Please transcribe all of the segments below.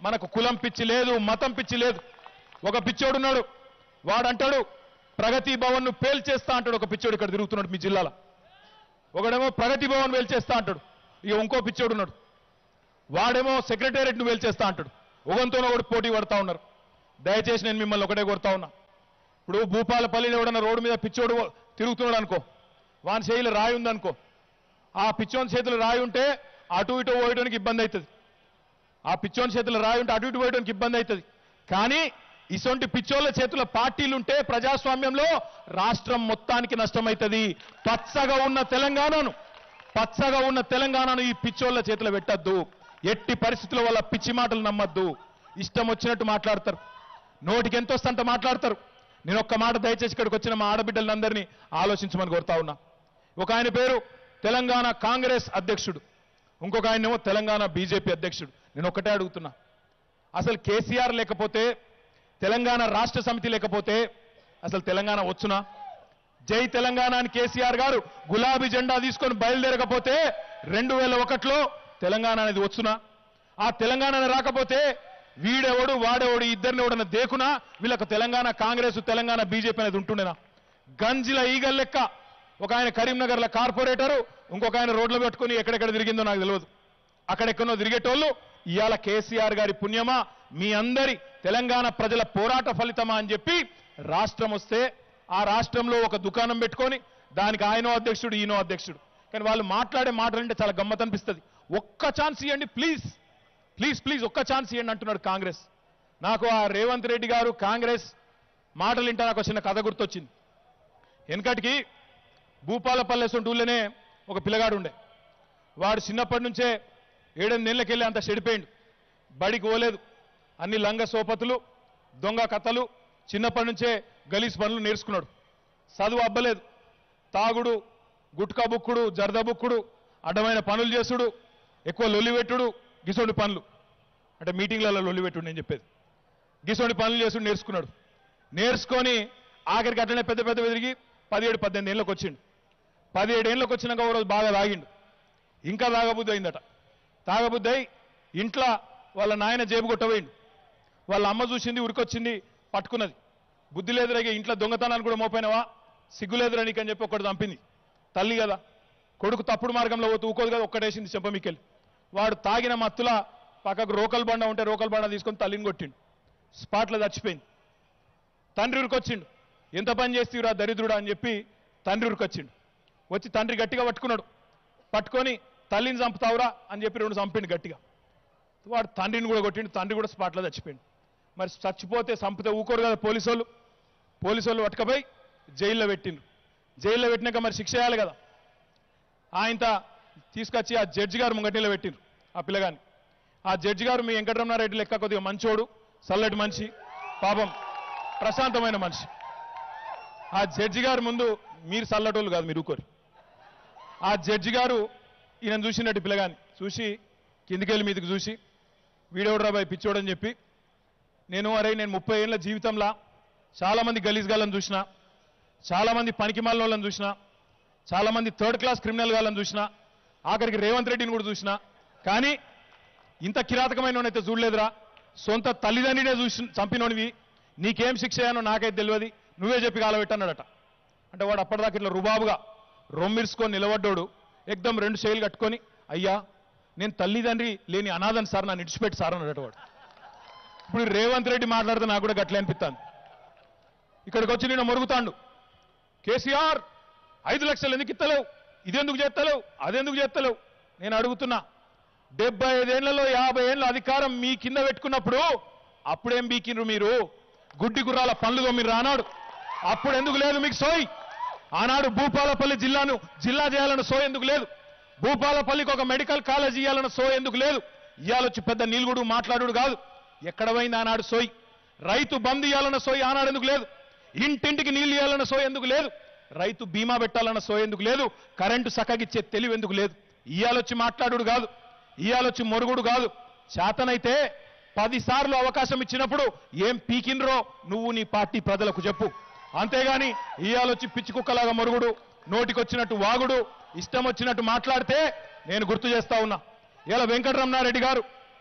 మనకు కులం పిచ్చి లేదు మతం పిచ్చి లేదు ఒక పిచ్చోడున్నాడు వాడంటాడు ప్రగతి భవన్ ను పేల్చేస్తా అంటాడు ఒక పిచ్చోడు ఇక్కడ తిరుగుతున్నాడు మీ జిల్లాలో ఒకడేమో ప్రగతి భవన్ వేల్చేస్తా అంటాడు ఇక ఇంకో పిచ్చోడు ఉన్నాడు వాడేమో సెక్రటేరియట్ ను వేల్చేస్తా అంటాడు ఒకరితోనో ఒకటి పోటీ పడతా ఉన్నారు దయచేసి నేను మిమ్మల్ని ఒకటే కొడతా ఉన్నా ఇప్పుడు భూపాలపల్లిలో ఎవడన్నా రోడ్డు మీద పిచ్చోడు తిరుగుతున్నాడు అనుకో వాని చేయిలో రాయి ఉందనుకో ఆ పిచ్చోని చేతులు రాయి ఉంటే అటు ఇటు పోయడానికి ఇబ్బంది అవుతుంది ఆ పిచ్చోని చేతులు రాయి ఉంటే అటు ఇటు పోయడానికి ఇబ్బంది అవుతుంది కానీ ఇసొంటి పిచ్చోళ్ళ చేతుల పార్టీలు ఉంటే ప్రజాస్వామ్యంలో రాష్ట్రం మొత్తానికి నష్టమవుతుంది పచ్చగా ఉన్న తెలంగాణను పచ్చగా ఉన్న తెలంగాణను ఈ పిచ్చోళ్ళ చేతిలో పెట్టద్దు ఎట్టి పరిస్థితుల వల్ల పిచ్చి మాటలు నమ్మద్దు ఇష్టం వచ్చినట్టు మాట్లాడతారు నోటికి ఎంత వస్తే అంత మాట్లాడతారు నేను ఒక్క మాట దయచేసి ఇక్కడికి వచ్చిన మా ఆడబిడ్డలందరినీ ఆలోచించమని కోరుతా ఉన్నా ఒక ఆయన పేరు తెలంగాణ కాంగ్రెస్ అధ్యక్షుడు ఇంకొక ఆయనేమో తెలంగాణ బీజేపీ అధ్యక్షుడు నేను ఒక్కటే అడుగుతున్నా అసలు కేసీఆర్ లేకపోతే తెలంగాణ రాష్ట్ర సమితి లేకపోతే అసలు తెలంగాణ వచ్చునా జై తెలంగాణ అని కేసీఆర్ గారు గులాబీ జెండా తీసుకొని బయలుదేరకపోతే రెండు వేల ఒకటిలో తెలంగాణ అనేది వచ్చునా ఆ తెలంగాణ రాకపోతే వీడెవడు వాడెవడు ఇద్దరిని ఎవడన్నా దేకునా వీళ్ళకు తెలంగాణ కాంగ్రెస్ తెలంగాణ బీజేపీ అనేది ఉంటుండేనా గంజిల ఈగల్ లెక్క ఒక ఆయన కరీంనగర్ల కార్పొరేటరు ఇంకొక ఆయన రోడ్లు పెట్టుకుని ఎక్కడెక్కడ తిరిగిందో నాకు తెలియదు అక్కడెక్కడో తిరిగేటోళ్ళు ఇవాళ కేసీఆర్ గారి పుణ్యమా మీ అందరి తెలంగాణ ప్రజల పోరాట ఫలితమా అని చెప్పి రాష్ట్రం వస్తే ఆ రాష్ట్రంలో ఒక దుకాణం పెట్టుకొని దానికి ఆయనో అధ్యక్షుడు ఈయనో అధ్యక్షుడు కానీ వాళ్ళు మాట్లాడే మాటలంటే చాలా గమ్మత్ అనిపిస్తుంది ఒక్క ఛాన్స్ ఇవ్వండి ప్లీజ్ ప్లీజ్ ప్లీజ్ ఒక్క ఛాన్స్ ఇవ్వండి అంటున్నాడు కాంగ్రెస్ నాకు ఆ రేవంత్ రెడ్డి గారు కాంగ్రెస్ మాటలు వింటే నాకు ఒక చిన్న కథ గుర్తొచ్చింది వెనకటికి భూపాలపల్లె సొంటూళ్ళనే ఒక పిల్లగాడు ఉండే వాడు చిన్నప్పటి నుంచే ఏడెనిమిది నెలలకెళ్ళి అంత చెడిపోయిండు బడికి పోలేదు అన్ని లంగ సోపతులు దొంగ కథలు చిన్నప్పటి నుంచే గలీజ్ పనులు నేర్చుకున్నాడు చదువు అబ్బలేదు తాగుడు గుట్కా బుక్కుడు జర్ద బుక్కుడు అడ్డమైన పనులు చేసుడు ఎక్కువ లొల్లిపెట్టుడు గిసోడి పనులు అంటే మీటింగ్లలో లొల్లిపెట్టుడు నేను చెప్పేది గిసోడి పనులు చేసుడు నేర్చుకున్నాడు నేర్చుకొని ఆఖరికి అట్లనే పెద్ద పెద్ద తిరిగి పదిహేడు పద్దెనిమిది ఏళ్ళకి వచ్చిండు పదిహేడు ఏళ్ళకి వచ్చినాక ఒక రోజు బాగా తాగిండు ఇంకా తాగబుద్ధి అయిందట తాగబుద్ధి అయి ఇంట్లో వాళ్ళ నాయన జేబు కొట్టబోయిండు వాళ్ళ అమ్మ చూసింది ఉరికొచ్చింది పట్టుకున్నది బుద్ధి లేదురా ఇక ఇంట్లో దొంగతనాన్ని కూడా మోపోయినావా సిగ్గు లేదురా నీకని చెప్పి ఒకటి చంపింది తల్లి కదా కొడుకు తప్పుడు మార్గంలో పోతూ ఊకోదు కదా ఒక్కటేసింది చెంప మీకెళ్ళి వాడు తాగిన మత్తుల పక్కకు రోకల్ బండ ఉంటే రోకల్ బండ తీసుకొని తల్లిని కొట్టిండు స్పాట్లో చచ్చిపోయింది తండ్రి ఉరికొచ్చిండు ఎంత పని చేస్తీవురా దరిద్రుడా అని చెప్పి తండ్రి ఉరికొచ్చిండు వచ్చి తండ్రి గట్టిగా పట్టుకున్నాడు పట్టుకొని తల్లిని చంపుతావురా అని చెప్పి రెండు చంపిండు గట్టిగా వాడు తండ్రిని కూడా కొట్టిండు తండ్రి కూడా స్పాట్లో చచ్చిపోయిండు మరి చచ్చిపోతే చంపితే ఊకోరు కదా పోలీసు వాళ్ళు పోలీసు వాళ్ళు పట్టుకపోయి జైల్లో పెట్టిండ్రు జైల్లో పెట్టినాక మరి శిక్ష చేయాలి కదా ఆయనత తీసుకొచ్చి ఆ జడ్జి గారు ముంగటిలో పెట్టిండ్రు ఆ పిల్లగాని ఆ జడ్జి గారు మీ వెంకటరమణారెడ్డి లెక్క కొద్దిగా మంచోడు చల్లటి మనిషి పాపం ప్రశాంతమైన మనిషి ఆ జడ్జి గారు ముందు మీరు చల్లటోళ్ళు కాదు మీరు ఊకోరు ఆ జడ్జి గారు ఈయన చూసినట్టు పిల్లగాని చూసి కిందికెళ్ళి మీదకి చూసి వీడెవడు రాబాయ్ పిచ్చోడని చెప్పి నేను అరే నేను ముప్పై ఏళ్ళ జీవితంలో చాలామంది గలీజ్ గాళ్ళని చూసిన చాలామంది పనికి వాళ్ళని చూసిన చాలామంది థర్డ్ క్లాస్ క్రిమినల్ గాళ్ళని చూసిన ఆఖరికి రేవంత్ రెడ్డిని కూడా చూసిన కానీ ఇంత కిరాతకమైన అయితే చూడలేదురా సొంత తల్లిదండ్రినే చూసి చంపినోనివి నీకేం శిక్ష అయ్యానో నాకైతే తెలియదు నువ్వే చెప్పి కాలబెట్టన్నాడట అంటే వాడు అప్పటిదాకా ఇట్లా రుబాబుగా రొమ్మిర్చుకొని నిలబడ్డాడు ఎగ్దం రెండు శైలు కట్టుకొని అయ్యా నేను తల్లిదండ్రి లేని అనాథని సార్ నన్ను ఇడిచిపెట్టి సార్ అన్నాడట వాడు ఇప్పుడు రేవంత్ రెడ్డి మాట్లాడితే నాకు కూడా గట్లే అనిపిస్తాను ఇక్కడికి వచ్చి నేను మొరుగుతాండు కేసీఆర్ ఐదు లక్షలు ఎందుకు ఇస్తలేవు ఇదెందుకు చేస్తలేవు అదెందుకు చేస్తలేవు నేను అడుగుతున్నా డెబ్బై ఐదేళ్లలో యాభై ఏళ్ళ అధికారం మీ కింద పెట్టుకున్నప్పుడు అప్పుడేం బీకిండ్రు మీరు గుడ్డి గుర్రాల పనులు మీరు రానాడు అప్పుడు ఎందుకు లేదు మీకు సోయి ఆనాడు భూపాలపల్లి జిల్లాను జిల్లా చేయాలన్న సో ఎందుకు లేదు భూపాలపల్లికి ఒక మెడికల్ కాలేజ్ ఇవ్వాలన్న సో ఎందుకు లేదు ఇవాళొచ్చి పెద్ద నీలుగుడు మాట్లాడు కాదు ఎక్కడ పోయింది ఆనాడు సోయి రైతు బంద్ ఇవ్వాలన్న సోయి ఆనాడు ఎందుకు లేదు ఇంటింటికి నీళ్లు ఇవ్వాలన్న సో ఎందుకు లేదు రైతు బీమా పెట్టాలన్న సో ఎందుకు లేదు కరెంటు సక్కగిచ్చే తెలివి ఎందుకు లేదు ఇయాలొచ్చి మాట్లాడు కాదు ఇయాలొచ్చి మొరుగుడు కాదు చేతనైతే పది సార్లు అవకాశం ఇచ్చినప్పుడు ఏం పీకినరో నువ్వు నీ పార్టీ ప్రజలకు చెప్పు అంతేగాని ఇయాలొచ్చి పిచ్చి కుక్కలాగా మొరుగుడు నోటికొచ్చినట్టు వాగుడు ఇష్టం వచ్చినట్టు మాట్లాడితే నేను గుర్తు చేస్తా ఉన్నా ఇలా వెంకటరమణారెడ్డి గారు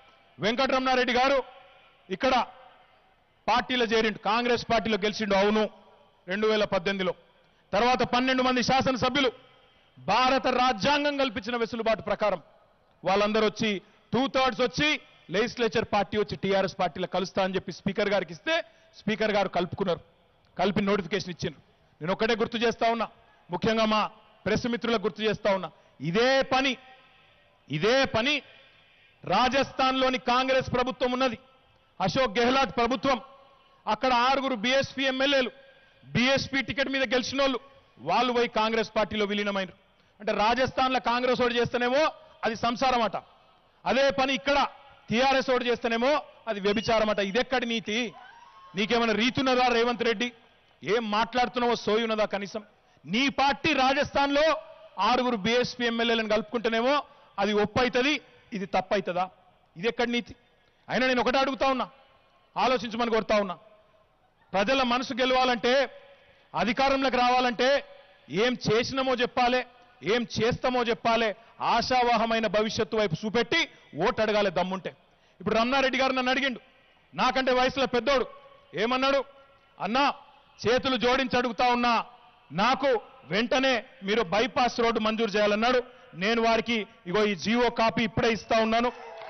వెంకటరమణారెడ్డి గారు ఇక్కడ పార్టీలో చేరిండు కాంగ్రెస్ పార్టీలో గెలిచిండు అవును రెండు వేల పద్దెనిమిదిలో తర్వాత పన్నెండు మంది శాసనసభ్యులు భారత రాజ్యాంగం కల్పించిన వెసులుబాటు ప్రకారం వాళ్ళందరూ వచ్చి టూ థర్డ్స్ వచ్చి లెజిస్లేచర్ పార్టీ వచ్చి టీఆర్ఎస్ పార్టీలో కలుస్తా అని చెప్పి స్పీకర్ గారికి ఇస్తే స్పీకర్ గారు కలుపుకున్నారు కలిపి నోటిఫికేషన్ ఇచ్చిండ్రు నేను ఒకటే గుర్తు చేస్తా ఉన్నా ముఖ్యంగా మా ప్రెస్ మిత్రులకు గుర్తు చేస్తా ఉన్నా ఇదే పని ఇదే పని రాజస్థాన్లోని కాంగ్రెస్ ప్రభుత్వం ఉన్నది అశోక్ గెహ్లాట్ ప్రభుత్వం అక్కడ ఆరుగురు బీఎస్పీ ఎమ్మెల్యేలు బీఎస్పీ టికెట్ మీద గెలిచిన వాళ్ళు వాళ్ళు పోయి కాంగ్రెస్ పార్టీలో విలీనమైనరు అంటే రాజస్థాన్లో కాంగ్రెస్ ఓటు చేస్తేనేమో అది సంసారం అట అదే పని ఇక్కడ టీఆర్ఎస్ ఓటు చేస్తేనేమో అది వ్యభిచారం అట ఇదెక్కడి నీతి నీకేమైనా రీతి ఉన్నదా రేవంత్ రెడ్డి ఏం మాట్లాడుతున్నావో సోయి ఉన్నదా కనీసం నీ పార్టీ రాజస్థాన్లో ఆరుగురు బీఎస్పీ ఎమ్మెల్యేలను కలుపుకుంటేనేమో అది ఒప్పు అవుతుంది ఇది తప్పు అవుతుందా ఇది ఎక్కడి నీతి అయినా నేను ఒకటే అడుగుతా ఉన్నా ఆలోచించమని కోరుతా ఉన్నా ప్రజల మనసు గెలవాలంటే అధికారంలోకి రావాలంటే ఏం చేసినామో చెప్పాలి ఏం చేస్తామో చెప్పాలి ఆశావాహమైన భవిష్యత్తు వైపు చూపెట్టి ఓటు అడగాలి దమ్ముంటే ఇప్పుడు రమణారెడ్డి గారు నన్ను అడిగిండు నాకంటే వయసులో పెద్దోడు ఏమన్నాడు అన్నా చేతులు జోడించి అడుగుతా ఉన్నా నాకు వెంటనే మీరు బైపాస్ రోడ్డు మంజూరు చేయాలన్నాడు నేను వారికి ఇగో ఈ జీవో కాపీ ఇప్పుడే ఇస్తా ఉన్నాను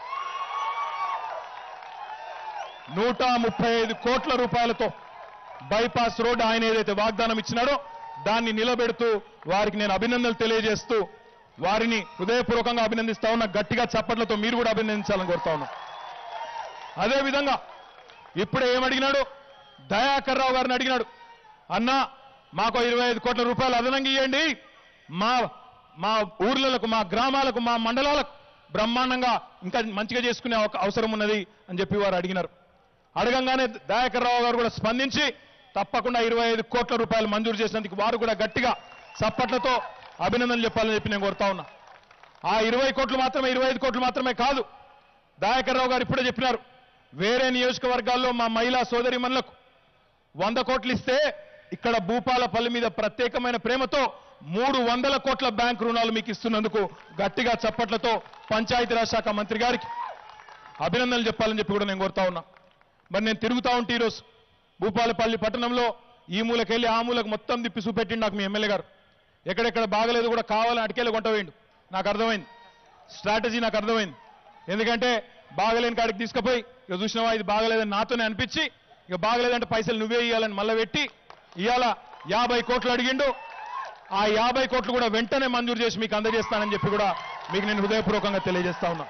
నూట ముప్పై ఐదు కోట్ల రూపాయలతో బైపాస్ రోడ్ ఆయన ఏదైతే వాగ్దానం ఇచ్చినాడో దాన్ని నిలబెడుతూ వారికి నేను అభినందనలు తెలియజేస్తూ వారిని హృదయపూర్వకంగా అభినందిస్తా ఉన్నా గట్టిగా చప్పట్లతో మీరు కూడా అభినందించాలని కోరుతా ఉన్నా అదేవిధంగా ఇప్పుడే ఏమడిగినాడు దయాకర్ రావు గారిని అడిగినాడు అన్నా మాకు ఇరవై ఐదు కోట్ల రూపాయలు అదనంగా ఇవ్వండి మా మా ఊర్లకు మా గ్రామాలకు మా మండలాలకు బ్రహ్మాండంగా ఇంకా మంచిగా చేసుకునే ఒక అవసరం ఉన్నది అని చెప్పి వారు అడిగినారు అడగంగానే దయాకర్ రావు గారు కూడా స్పందించి తప్పకుండా ఇరవై ఐదు కోట్ల రూపాయలు మంజూరు చేసినందుకు వారు కూడా గట్టిగా చప్పట్లతో అభినందనలు చెప్పాలని చెప్పి నేను కోరుతా ఉన్నా ఆ ఇరవై కోట్లు మాత్రమే ఇరవై ఐదు కోట్లు మాత్రమే కాదు దయాకర్ రావు గారు ఇప్పుడే చెప్పినారు వేరే నియోజకవర్గాల్లో మా మహిళా సోదరిమణులకు వంద కోట్లు ఇస్తే ఇక్కడ భూపాలపల్లి మీద ప్రత్యేకమైన ప్రేమతో మూడు వందల కోట్ల బ్యాంక్ రుణాలు మీకు ఇస్తున్నందుకు గట్టిగా చప్పట్లతో పంచాయతీరాజ్ శాఖ మంత్రి గారికి అభినందనలు చెప్పాలని చెప్పి కూడా నేను కోరుతా ఉన్నా మరి నేను తిరుగుతా ఉంటే ఈరోజు భూపాలపల్లి పట్టణంలో ఈ మూలకెళ్ళి ఆ మూలకు మొత్తం తిప్పి చూపెట్టిండు నాకు మీ ఎమ్మెల్యే గారు ఎక్కడెక్కడ బాగలేదు కూడా కావాలని అటుకెళ్ళి కొంట వేయండు నాకు అర్థమైంది స్ట్రాటజీ నాకు అర్థమైంది ఎందుకంటే బాగలేని కాడికి తీసుకుపోయి ఇక చూసినావా ఇది బాగలేదని నాతోనే అనిపించి ఇక బాగలేదంటే పైసలు నువ్వే ఇవ్వాలని మళ్ళీ పెట్టి ఇవాళ యాభై కోట్లు అడిగిండు ఆ యాభై కోట్లు కూడా వెంటనే మంజూరు చేసి మీకు అందజేస్తానని చెప్పి కూడా మీకు నేను హృదయపూర్వకంగా తెలియజేస్తా ఉన్నా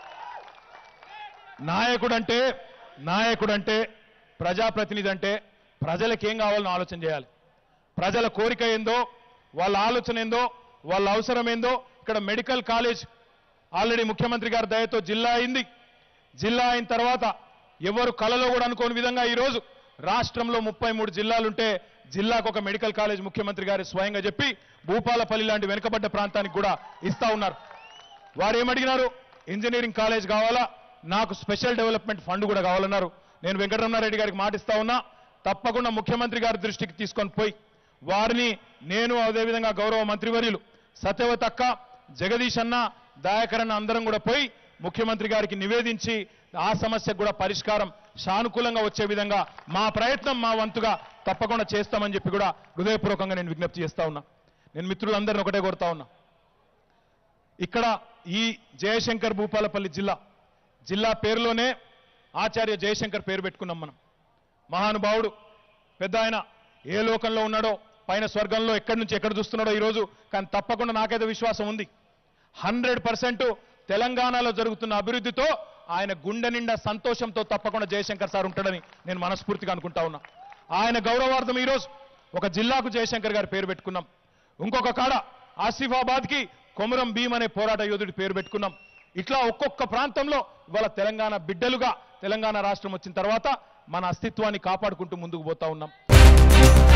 నాయకుడంటే నాయకుడంటే ప్రజాప్రతినిధి అంటే ప్రజలకు ఏం కావాలని ఆలోచన చేయాలి ప్రజల కోరిక ఏందో వాళ్ళ ఆలోచన ఏందో వాళ్ళ అవసరం ఏందో ఇక్కడ మెడికల్ కాలేజ్ ఆల్రెడీ ముఖ్యమంత్రి గారి దయతో జిల్లా అయింది జిల్లా అయిన తర్వాత ఎవరు కలలో కూడా అనుకోని విధంగా ఈరోజు రాష్ట్రంలో ముప్పై మూడు జిల్లాలుంటే జిల్లాకు ఒక మెడికల్ కాలేజ్ ముఖ్యమంత్రి గారు స్వయంగా చెప్పి భూపాలపల్లి లాంటి వెనుకబడ్డ ప్రాంతానికి కూడా ఇస్తా ఉన్నారు వారు ఏమడిగినారు ఇంజనీరింగ్ కాలేజ్ కావాలా నాకు స్పెషల్ డెవలప్మెంట్ ఫండ్ కూడా కావాలన్నారు నేను వెంకటరమణారెడ్డి గారికి మాటిస్తా ఉన్నా తప్పకుండా ముఖ్యమంత్రి గారి దృష్టికి తీసుకొని పోయి వారిని నేను అదేవిధంగా గౌరవ మంత్రివర్యులు సత్యవతక్క జగదీష్ అన్న దయాకర్ అన్న అందరం కూడా పోయి ముఖ్యమంత్రి గారికి నివేదించి ఆ సమస్యకు కూడా పరిష్కారం సానుకూలంగా వచ్చే విధంగా మా ప్రయత్నం మా వంతుగా తప్పకుండా చేస్తామని చెప్పి కూడా హృదయపూర్వకంగా నేను విజ్ఞప్తి చేస్తా ఉన్నా నేను మిత్రులందరిని ఒకటే కోరుతా ఉన్నా ఇక్కడ ఈ జయశంకర్ భూపాలపల్లి జిల్లా జిల్లా పేరులోనే ఆచార్య జయశంకర్ పేరు పెట్టుకున్నాం మనం మహానుభావుడు పెద్ద ఆయన ఏ లోకంలో ఉన్నాడో పైన స్వర్గంలో ఎక్కడి నుంచి ఎక్కడ చూస్తున్నాడో ఈరోజు కానీ తప్పకుండా నాకైతే విశ్వాసం ఉంది హండ్రెడ్ పర్సెంట్ తెలంగాణలో జరుగుతున్న అభివృద్ధితో ఆయన గుండె నిండా సంతోషంతో తప్పకుండా జయశంకర్ సార్ ఉంటాడని నేను మనస్ఫూర్తిగా అనుకుంటా ఉన్నా ఆయన గౌరవార్థం ఈరోజు ఒక జిల్లాకు జయశంకర్ గారి పేరు పెట్టుకున్నాం ఇంకొక కాడ ఆసిఫాబాద్కి కొమురం భీమ్ అనే పోరాట యోధుడి పేరు పెట్టుకున్నాం ఇట్లా ఒక్కొక్క ప్రాంతంలో ఇవాళ తెలంగాణ బిడ్డలుగా తెలంగాణ రాష్ట్రం వచ్చిన తర్వాత మన అస్తిత్వాన్ని కాపాడుకుంటూ ముందుకు పోతా ఉన్నాం